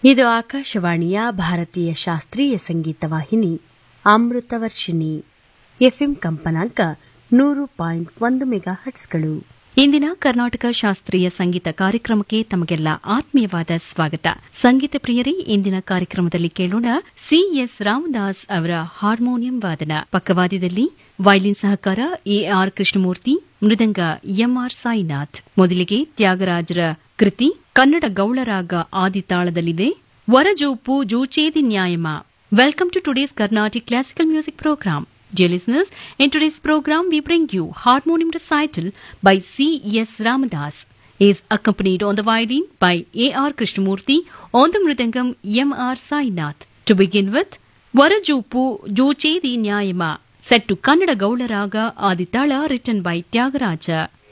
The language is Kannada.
ಇದು ಆಕಾಶವಾಣಿಯ ಭಾರತೀಯ ಶಾಸ್ತ್ರೀಯ ಸಂಗೀತ ವಾಹಿನಿ ಅಮೃತವರ್ಷಿಣಿ ಎಫ್ಎಂ ಕಂಪನಾಂಕ ನೂರು ಪಾಯಿಂಟ್ ಒಂದು ಮೆಗಾ ಹಟ್ಸ್ಗಳು ಇಂದಿನ ಕರ್ನಾಟಕ ಶಾಸ್ತ್ರೀಯ ಸಂಗೀತ ಕಾರ್ಯಕ್ರಮಕ್ಕೆ ತಮಗೆಲ್ಲ ಆತ್ಮೀಯವಾದ ಸ್ವಾಗತ ಸಂಗೀತ ಪ್ರಿಯರೇ ಇಂದಿನ ಕಾರ್ಯಕ್ರಮದಲ್ಲಿ ಕೇಳೋಣ ಸಿಎಸ್ ರಾಮದಾಸ್ ಅವರ ಹಾರ್ಮೋನಿಯಂ ವಾದನ ಪಕ್ಕವಾದ್ಯದಲ್ಲಿ ವೈಲಿನ್ ಸಹಕಾರ ಎಆರ್ ಕೃಷ್ಣಮೂರ್ತಿ ಮೃದಂಗ ಎಂಆರ್ ಸಾಯಿನಾಥ್ ಮೊದಲಿಗೆ ತ್ಯಾಗರಾಜರ ಕೃತಿ ಕನ್ನಡ ಗೌಳರಾಗ ಆದಿತಾಳದಲ್ಲಿದೆ ವರಜೂಪು ಜೂಚೇದಿ ನ್ಯಾಯಮ welcome to today's Carnatic classical music program Dear listeners, in today's program we bring you harmonium recital by C. S. Ramadas. He is accompanied on the violin by A. R. Krishnamurti, on the mridangam M. R. Sainath. To begin with, Varajupu Jochedi Nyayama, set to Kannada Gaularaga Aditala written by Tyagaraja.